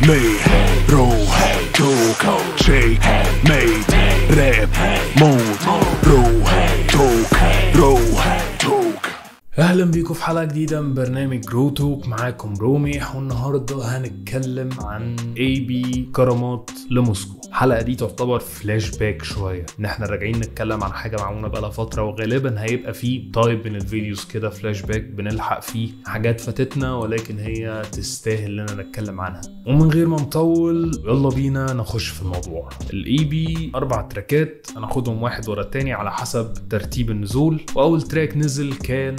made, roll, talk, shake, made, rap, mode, roll, talk, roll, talk. اهلا بيكم في حلقه جديده من برنامج جرو توك معاكم روميح والنهارده هنتكلم عن اي بي كرامات لموسكو الحلقه دي تعتبر فلاش باك شويه ان احنا راجعين نتكلم عن حاجه معموله بقالها فتره وغالبا هيبقى فيه تايب من الفيديوز كده فلاش باك بنلحق فيه حاجات فاتتنا ولكن هي تستاهل اننا نتكلم عنها ومن غير ما نطول يلا بينا نخش في الموضوع الاي بي اربع تراكات هناخدهم واحد ورا التاني على حسب ترتيب النزول واول تراك نزل كان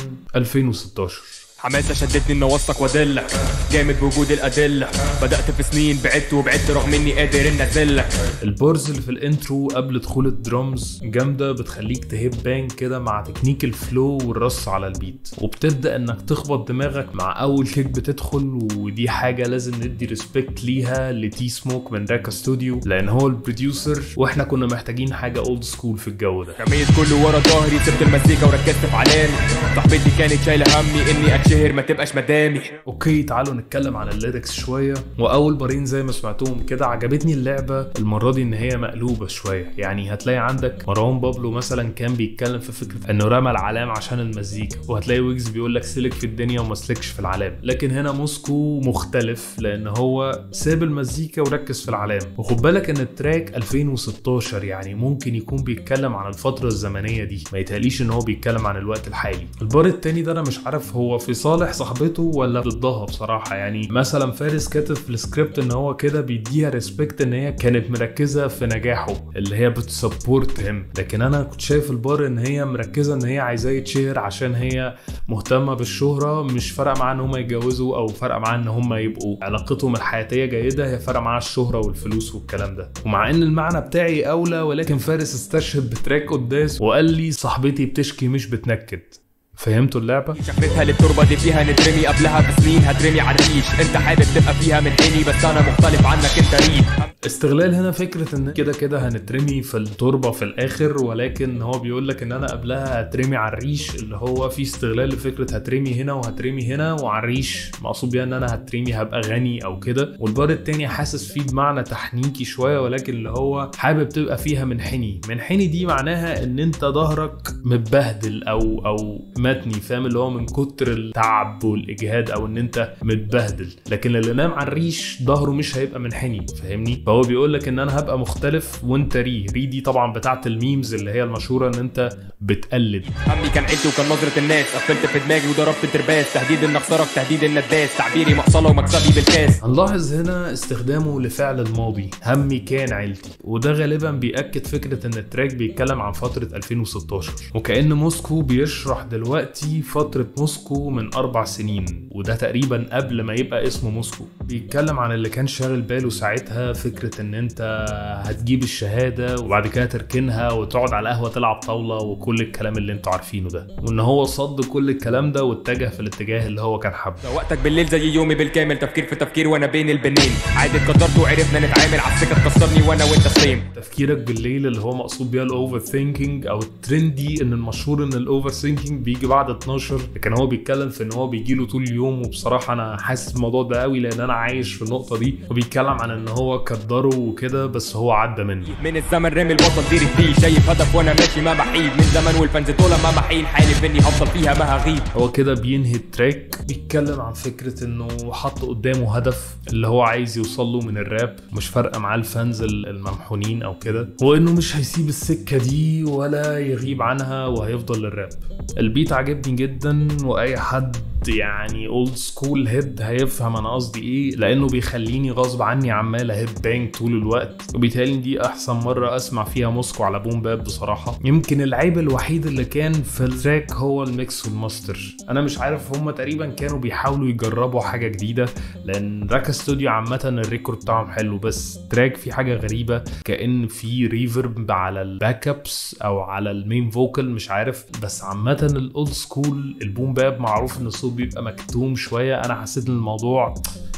2016 حماسة شدتني ان اوثق وادلك جامد بوجود الادلة بدأت في سنين بعدت وبعدت رغم اني قادر ان ازلك البارز اللي في الانترو قبل دخول الدرامز جامده بتخليك تهب بان كده مع تكنيك الفلو والرص على البيت وبتبدا انك تخبط دماغك مع اول كيك بتدخل ودي حاجه لازم ندي ريسبكت ليها لتي سموك من راكا ستوديو لان هو البروديوسر واحنا كنا محتاجين حاجه اولد سكول في الجو ده رميت كله ورا ظهري سبت المزيكا وركزت في علامي صاحبتي كانت شايلة همي اني اتشهر ما تبقاش مدامي اوكي تعالوا نتكلم عن الليركس شويه واول بارين زي ما سمعتوهم كده عجبتني اللعبه المره دي ان هي مقلوبه شويه يعني هتلاقي عندك مروان بابلو مثلا كان بيتكلم في فكره انه رمى العلام عشان المزيكا وهتلاقي ويجز بيقول لك سلك في الدنيا وما سلكش في العلام لكن هنا موسكو مختلف لان هو ساب المزيكا وركز في العلام وخد بالك ان التراك 2016 يعني ممكن يكون بيتكلم عن الفتره الزمنيه دي ما يتهيأليش ان هو بيتكلم عن الوقت الحالي البار التاني ده انا مش عارف هو في صالح صاحبته ولا ضدها بصراحه يعني مثلا فارس كاتب في السكريبت ان هو كده بيديها ريسبكت ان هي كانت مركزه في نجاحه اللي هي بتسبورت هيم لكن انا كنت شايف البار ان هي مركزه ان هي عايزاه يتشهر عشان هي مهتمه بالشهره مش فارقه معاها ان هم يتجوزوا او فارقه معاها ان هم يبقوا علاقتهم الحياتيه جيده هي فارقه معاها الشهره والفلوس والكلام ده ومع ان المعنى بتاعي اولى ولكن فارس استشهد بتراك قداس وقال لي صاحبتي بتشكي مش بتنكد فهمتوا اللعبه شفرتها للتربة دي فيها نترمي قبلها بسنين هترمي على الريش انت حابب تبقى فيها من تاني بس انا مختلف عنك انت ريد استغلال هنا فكره ان كده كده هنترمي في التربه في الاخر ولكن هو بيقول لك ان انا قبلها هترمي على الريش اللي هو في استغلال لفكره هترمي هنا وهترمي هنا وعلى الريش مقصود بيها ان انا هترمي هبقى غني او كده والبار التاني حاسس فيه بمعنى تحنيكي شويه ولكن اللي هو حابب تبقى فيها منحني منحني دي معناها ان انت ظهرك متبهدل او او متني فاهم اللي هو من كتر التعب والاجهاد او ان انت متبهدل لكن اللي نام على الريش ظهره مش هيبقى منحني فاهمني فهو بيقول لك ان انا هبقى مختلف وانت ري ري دي طبعا بتاعت الميمز اللي هي المشهوره ان انت بتقلد همي كان عيلتي وكان نظرة الناس قفلت في دماغي وضربت ترباس تهديد ان اخسرك تهديد النداس تعبيري مقصلة ومكسبي بالكاس هنلاحظ هنا استخدامه لفعل الماضي همي كان عيلتي وده غالبا بيأكد فكرة ان التراك بيتكلم عن فترة 2016 وكأن موسكو بيشرح دلوقتي فترة موسكو من أربع سنين وده تقريبا قبل ما يبقى اسمه موسكو بيتكلم عن اللي كان شاغل باله ساعتها فكرة ان انت هتجيب الشهادة وبعد كده تركنها وتقعد على القهوة تلعب طاولة وكل الكلام اللي انتوا عارفينه ده وان هو صد كل الكلام ده واتجه في الاتجاه اللي هو كان حابه وقتك بالليل زي يومي بالكامل تفكير في تفكير وانا بين البنين عادي اتقدرت وعرفنا نتعامل على السكه تكسرني وانا وانت سيم تفكيرك بالليل اللي هو مقصود بيها الاوفر ثينكينج او الترندي ان المشهور ان الاوفر ثينكينج بيجي بعد 12 لكن هو بيتكلم في ان هو بيجي له طول اليوم وبصراحه انا حاسس بالموضوع ده قوي لان انا عايش في النقطه دي وبيتكلم عن ان هو قدره وكده بس هو عدى منه من الزمن رمي البطل ديري فيه شايف هدف وانا ماشي ما بحيد من زمن والفانز دول ما بحيل حالف اني هفضل فيها ما هغيب هو كده بينهي التراك بيتكلم عن فكرة انه حط قدامه هدف اللي هو عايز يوصل له من الراب مش فارقة معاه الفانز ال- الممحونين او كده وانه مش هيسيب السكة دي ولا يغيب عنها وهيفضل للراب البيت عجبني جدا واي حد يعني اولد سكول هيد هيفهم انا قصدي ايه لانه بيخليني غصب عني عمال اهيب بانج طول الوقت وبيتهيألي دي احسن مره اسمع فيها موسكو على بوم باب بصراحه يمكن العيب الوحيد اللي كان في التراك هو الميكس والماستر انا مش عارف هم تقريبا كانوا بيحاولوا يجربوا حاجه جديده لان راكا ستوديو عامه الريكورد بتاعهم حلو بس تراك فيه حاجه غريبه كان في ريفرب على الباك ابس او على المين فوكال مش عارف بس عامه الاولد سكول البوم باب معروف ان الصوت بيبقى مكتوم شويه انا حسيت ان الموضوع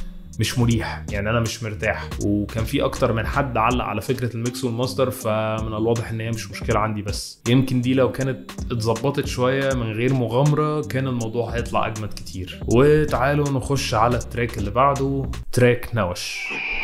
مش مريح يعني انا مش مرتاح وكان في اكتر من حد علق على فكره الميكس والماستر فمن الواضح ان هي مش مشكله عندي بس يمكن دي لو كانت اتظبطت شويه من غير مغامره كان الموضوع هيطلع اجمد كتير وتعالوا نخش على التراك اللي بعده تراك نوش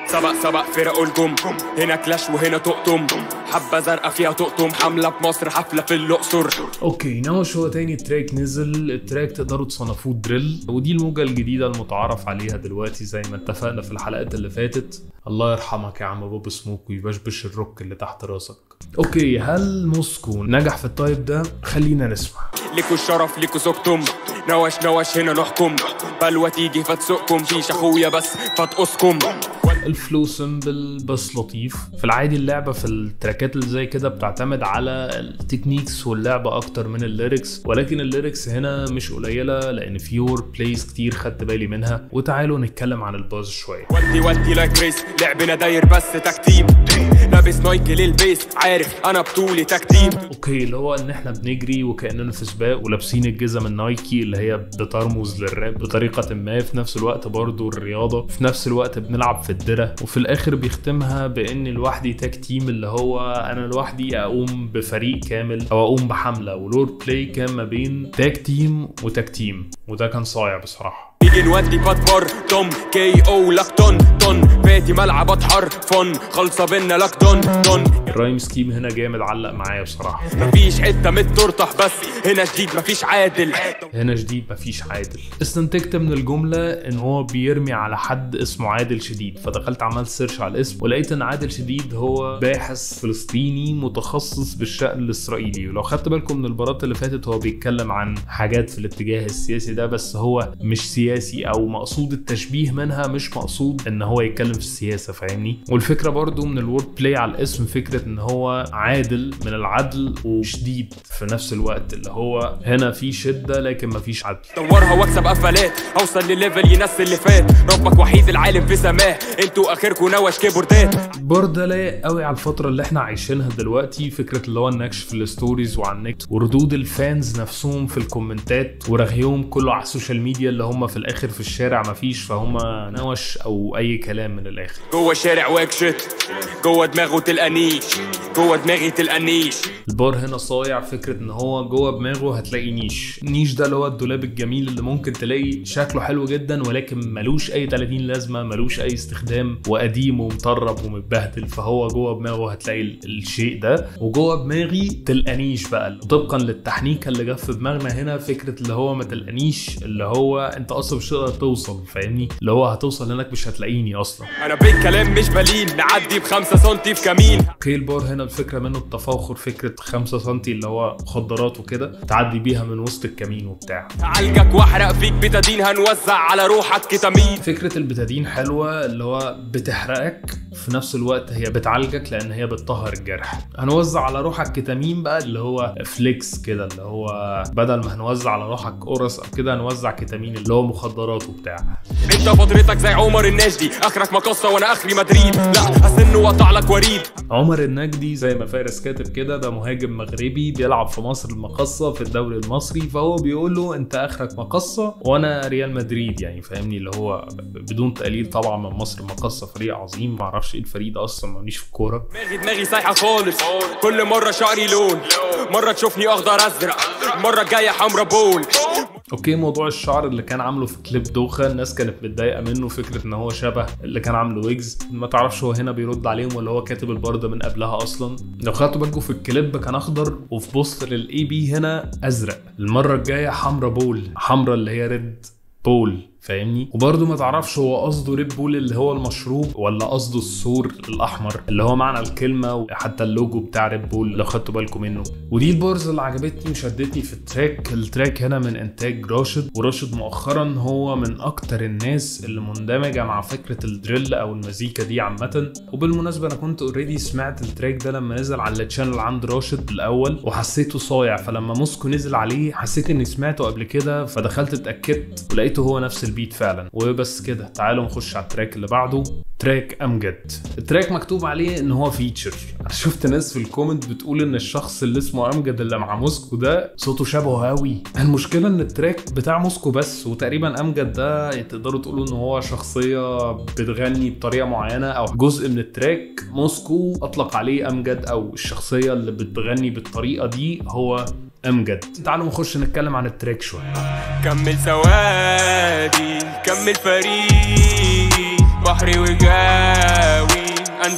سبق سبق فرقوا الجم هنا كلاش وهنا تقطم حبة زرقاء فيها تقطم حملة بمصر حفلة في الأقصر اوكي نوش هو تاني تراك نزل التراك تقدروا تصنفوه دريل ودي الموجة الجديدة المتعارف عليها دلوقتي زي ما اتفقنا في الحلقات اللي فاتت الله يرحمك يا عم بوب سموك ويبشبش الروك اللي تحت راسك اوكي هل موسكو نجح في التايب ده خلينا نسمع ليكوا الشرف ليكوا سكتم نوش نوش هنا نحكم بلوى تيجي فتسوقكم فيش اخويا بس فتقصكم الفلو سمبل بس لطيف في العادي اللعبة في التراكات اللي زي كده بتعتمد على التكنيكس واللعبة أكتر من الليركس ولكن الليركس هنا مش قليلة لأن في وور بلايز كتير خدت بالي منها وتعالوا نتكلم عن الباز شوية ودي ودي لايك ريس لعبنا داير بس تكتيم لابس نايكي للبيس عارف انا بطولي تكتيم اوكي اللي هو ان احنا بنجري وكاننا في سباق ولابسين الجزم النايكي اللي هي بترمز للراب بطريقه ما في نفس الوقت برضو الرياضه في نفس الوقت بنلعب في الدره وفي الاخر بيختمها بان لوحدي تاك تيم اللي هو انا لوحدي اقوم بفريق كامل او اقوم بحمله ولور بلاي كان ما بين تاك تيم وتاك تيم وده كان صايع بصراحه نيجي نودي باتبار توم كي او لك طن طن فاتي ملعب اتحر فن خلصه بينا لك دون دون الرايم سكيم هنا جامد علق معايا بصراحه مفيش حته متطرطح بس هنا جديد مفيش عادل هنا جديد مفيش عادل استنتجت من الجملة ان هو بيرمي على حد اسمه عادل شديد فدخلت عملت سيرش على الاسم ولقيت ان عادل شديد هو باحث فلسطيني متخصص بالشأن الاسرائيلي ولو خدت بالكم من البارات اللي فاتت هو بيتكلم عن حاجات في الاتجاه السياسي ده بس هو مش سياسي او مقصود التشبيه منها مش مقصود ان هو يتكلم في السياسة فاهمني والفكرة برضو من الورد بلاي على الاسم فكرة ان هو عادل من العدل وشديد في نفس الوقت اللي هو هنا في شدة لكن مفيش عدل دورها واكسب قفلات اوصل لليفل ينسي اللي فات ربك وحيد العالم في سماه انتوا اخركوا نوش كيبوردات برضه لايق قوي على الفترة اللي احنا عايشينها دلوقتي فكرة اللي هو النكش في الستوريز وعلى النت وردود الفانز نفسهم في الكومنتات ورغيهم كله على السوشيال ميديا اللي هم في الاخر في الشارع مفيش فهم نوش او اي كلام من الاخر جوه الشارع واكشت جوه دماغه تلقانيش جوه دماغي تلقانيش البار هنا صايع فكرة ان هو جوه دماغه هتلاقي نيش نيش ده اللي هو الدولاب الجميل اللي ممكن تلاقي شكله حلو جدا ولكن ملوش اي 30 لازمة ملوش اي استخدام وقديم ومطرب ومتبهدل فهو جوه دماغه هتلاقي ال- الشيء ده وجوه دماغي تلقانيش بقى طبقا للتحنيكة اللي جت في دماغنا هنا فكرة اللي هو ما تلقانيش اللي هو انت اصلا مش هتقدر توصل فاهمني اللي هو هتوصل هناك مش هتلاقيني اصلا انا بالكلام مش بلين نعدي بخمسة سنتي في كمين اوكي البار هنا الفكره منه التفاخر فكره 5 سم اللي هو مخدرات وكده تعدي بيها من وسط الكمين وبتاع اعالجك واحرق فيك بتادين هنوزع على روحك كتامين فكره البتادين حلوه اللي هو بتحرقك في نفس الوقت هي بتعالجك لان هي بتطهر الجرح هنوزع على روحك كتامين بقى اللي هو فليكس كده اللي هو بدل ما هنوزع على روحك قرص او كده هنوزع كتامين اللي هو مخدرات وبتاع انت فترتك زي عمر النجدي اخرك مقصة وانا اخري مدريد لا اسن واقطع لك وريد عمر النجدي زي ما فارس كاتب كده ده مهاجم مغربي بيلعب في مصر المقصة في الدوري المصري فهو بيقول له انت اخرك مقصة وانا ريال مدريد يعني فاهمني اللي هو بدون تقليل طبعا من مصر المقصة فريق عظيم معرفش ايه الفريق ده اصلا ماليش في الكورة دماغي دماغي سايحة خالص كل مرة شعري لون مرة تشوفني اخضر ازرق المرة الجاية حمرا بول اوكي موضوع الشعر اللي كان عامله في كليب دوخه الناس كانت متضايقه منه فكره ان هو شبه اللي كان عامله ويجز ما تعرفش هو هنا بيرد عليهم ولا هو كاتب البرده من قبلها اصلا لو خدتوا بالكم في الكليب كان اخضر وفي بوست للاي بي هنا ازرق المره الجايه حمرا بول حمرا اللي هي ريد بول فاهمني وبرضه ما تعرفش هو قصده ريد بول اللي هو المشروب ولا قصده السور الاحمر اللي هو معنى الكلمه وحتى اللوجو بتاع ريد بول لو خدتوا بالكم منه ودي البارز اللي عجبتني وشدتني في التراك التراك هنا من انتاج راشد وراشد مؤخرا هو من اكتر الناس اللي مندمجه مع فكره الدريل او المزيكا دي عامه وبالمناسبه انا كنت اوريدي سمعت التراك ده لما نزل على التشانل عند راشد الاول وحسيته صايع فلما موسكو نزل عليه حسيت اني سمعته قبل كده فدخلت اتاكدت ولقيته هو نفس البيت فعلا وبس كده تعالوا نخش على التراك اللي بعده تراك امجد التراك مكتوب عليه ان هو فيتشر انا شفت ناس في الكومنت بتقول ان الشخص اللي اسمه امجد اللي مع موسكو ده صوته شبهه قوي المشكله ان التراك بتاع موسكو بس وتقريبا امجد ده تقدروا تقولوا ان هو شخصيه بتغني بطريقه معينه او جزء من التراك موسكو اطلق عليه امجد او الشخصيه اللي بتغني بالطريقه دي هو امجد تعالوا نخش نتكلم عن التراك شويه كمل سوادي كمل فريق بحري وجاري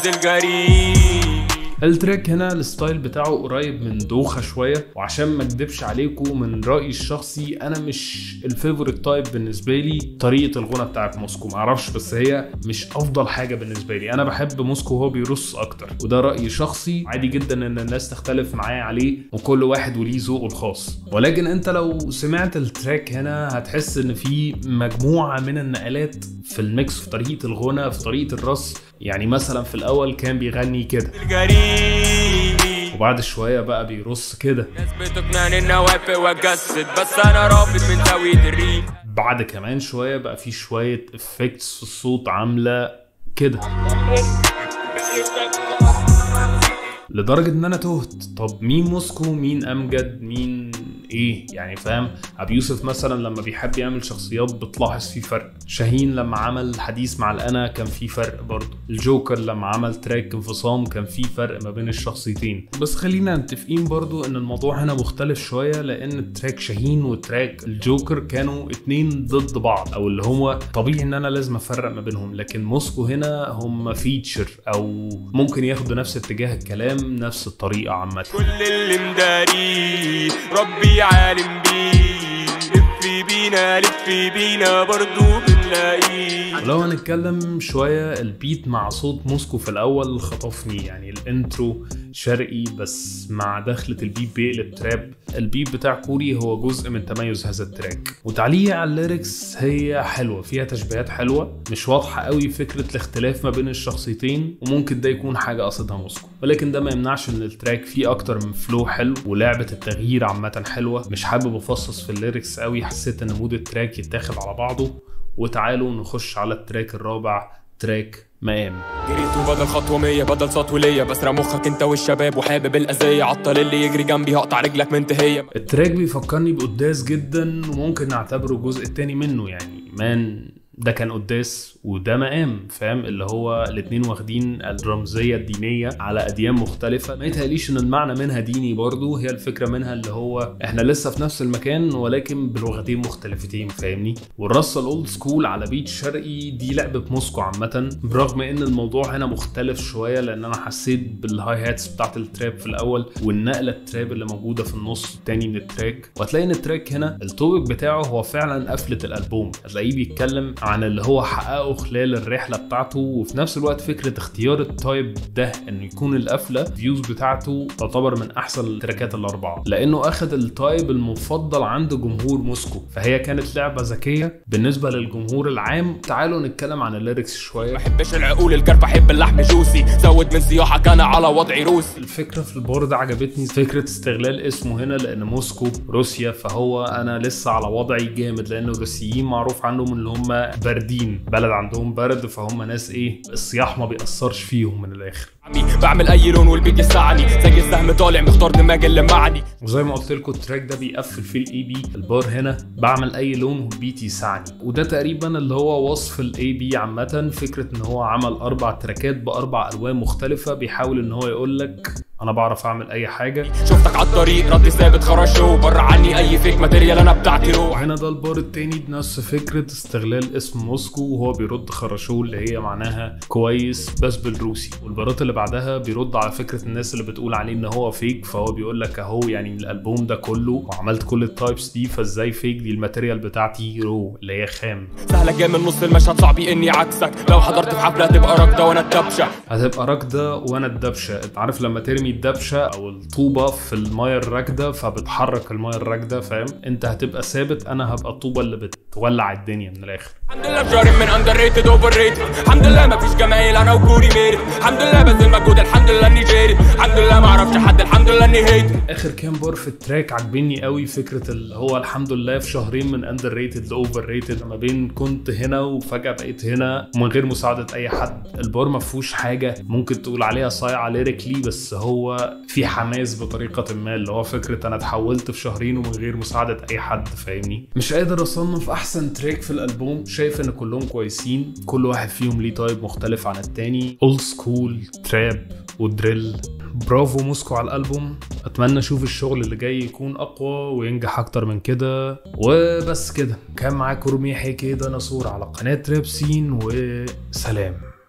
الجريء التراك هنا الستايل بتاعه قريب من دوخة شوية وعشان ما اكدبش عليكم من رأيي الشخصي انا مش الفيفوريت تايب بالنسبة لي طريقة الغنى بتاعت موسكو معرفش بس هي مش افضل حاجة بالنسبة لي انا بحب موسكو وهو بيرص اكتر وده رأيي شخصي عادي جدا ان الناس تختلف معايا عليه وكل واحد وليه ذوقه الخاص ولكن انت لو سمعت التراك هنا هتحس ان في مجموعة من النقلات في الميكس في طريقة الغنى في طريقة الرص يعني مثلا في الاول كان بيغني كده الجريء وبعد شوية بقى بيرص كده ناس بتقنعني اني اوافق واتجسد بس انا رافض من زاوية الريق بعد كمان شوية بقى في شوية افكتس في الصوت عاملة كده لدرجة ان انا تهت طب مين موسكو مين امجد مين ايه يعني فاهم ابي يوسف مثلا لما بيحب يعمل شخصيات بتلاحظ في فرق شاهين لما عمل حديث مع الانا كان في فرق برضه الجوكر لما عمل تراك انفصام كان في فرق ما بين الشخصيتين بس خلينا متفقين برضه ان الموضوع هنا مختلف شوية لان تراك شاهين وتراك الجوكر كانوا اتنين ضد بعض او اللي هو طبيعي ان انا لازم افرق ما بينهم لكن موسكو هنا هم فيتشر او ممكن ياخدوا نفس اتجاه الكلام نفس الطريقة عامة كل اللي مداري ربي عالم بيه لف بينا لف بينا برضو بنلاقيه ولو هنتكلم شوية البيت مع صوت موسكو في الأول خطفني يعني الانترو شرقي بس مع دخلة البيت بيقلب تراب البيت بتاع كوري هو جزء من تميز هذا التراك وتعليق على الليركس هي حلوة فيها تشبيهات حلوة مش واضحة قوي فكرة الاختلاف ما بين الشخصيتين وممكن ده يكون حاجة قصدها موسكو ولكن ده ما يمنعش ان التراك فيه اكتر من فلو حلو ولعبة التغيير عامة حلوة مش حابب افصص في الليركس قوي حسيت ان مود التراك يتاخد على بعضه وتعالوا نخش على التراك الرابع تراك مقام جريت وبدل خطوة مية بدل سطو ليا بسرق مخك انت والشباب وحابب الأذية عطل اللي يجري جنبي هقطع رجلك منتهية التراك بيفكرني بقداس جدا وممكن نعتبره الجزء التاني منه يعني مان ده كان قداس وده مقام فاهم اللي هو الاتنين واخدين الرمزيه الدينيه على اديان مختلفه ما يتهيأليش ان المعنى منها ديني برضو هي الفكره منها اللي هو احنا لسه في نفس المكان ولكن بلغتين مختلفتين فاهمني والرصه الاولد سكول على بيت شرقي دي لعبه موسكو عامه برغم ان الموضوع هنا مختلف شويه لان انا حسيت بالهاي هاتس بتاعت التراب في الاول والنقله التراب اللي موجوده في النص التاني من التراك وهتلاقي ان التراك هنا التوبك بتاعه هو فعلا قفله الالبوم هتلاقيه بيتكلم عن اللي هو حققه خلال الرحله بتاعته وفي نفس الوقت فكره اختيار التايب ده انه يكون القفله فيوز بتاعته تعتبر من احسن التراكات الاربعه لانه اخذ التايب المفضل عند جمهور موسكو فهي كانت لعبه ذكيه بالنسبه للجمهور العام تعالوا نتكلم عن الليركس شويه بحبش العقول الجرف احب اللحم جوسي زود من صياحك انا على وضعي روسي الفكره في البار ده عجبتني فكره استغلال اسمه هنا لان موسكو روسيا فهو انا لسه على وضعي جامد لان الروسيين معروف عنهم اللي هم باردين بلد عندهم برد فهم ناس ايه الصياح ما بيأثرش فيهم من الاخر عمي بعمل اي لون والبيت يسعني زي السهم طالع مختار دماغي اللي معني وزي ما قلت لكم التراك ده بيقفل فيه الاي بي البار هنا بعمل اي لون والبيت يسعني وده تقريبا اللي هو وصف الاي بي عامه فكره ان هو عمل اربع تراكات باربع الوان مختلفه بيحاول ان هو يقول لك انا بعرف اعمل اي حاجه شفتك على الطريق رد ثابت خرشه بره عني اي فيك ماتيريال انا بتاعتي روح وهنا ده البار التاني بنفس فكرة استغلال اسم موسكو وهو بيرد خرشول اللي هي معناها كويس بس بالروسي والبارات اللي بعدها بيرد على فكرة الناس اللي بتقول عليه ان هو فيك فهو بيقول لك اهو يعني الالبوم ده كله وعملت كل التايبس دي فازاي فيك دي الماتيريال بتاعتي رو اللي هي خام سهلة جاي من نص المشهد صعبي اني عكسك لو حضرت في حفلة تبقى راكدة وانا الدبشة هتبقى راكدة وانا الدبشة انت عارف لما ترمي الدبشة او الطوبة في المايه الراكدة فبتحرك المايه الراكدة فاهم انت هتبقى ثابت انا هبقى الطوبة اللي بتولع الدنيا من الاخر الحمد لله بجاري من اندر ريتد اوفر ريتد الحمد لله مفيش جمايل انا وكوري ميرت الحمد لله بذل مجهود الحمد لله اني جاري الحمد لله ما اعرفش حد الحمد لله اني هيت اخر كام بار في التراك عاجبني قوي فكره اللي هو الحمد لله في شهرين من اندر ريتد لاوفر ريتد ما بين كنت هنا وفجاه بقيت هنا من غير مساعده اي حد البار ما فيهوش حاجه ممكن تقول عليها صايعه ليريكلي بس هو في حماس بطريقه ما اللي هو فكره انا اتحولت في شهرين ومن غير مساعده اي حد فاهمني مش قادر اصنف احسن تراك في الالبوم شايف ان كلهم كويسين كل واحد فيهم ليه تايب مختلف عن التاني اولد سكول تراب ودريل برافو موسكو على الالبوم اتمنى اشوف الشغل اللي جاي يكون اقوى وينجح اكتر من كده وبس كده كان معاكم رميح كده نصور على قناه راب سين وسلام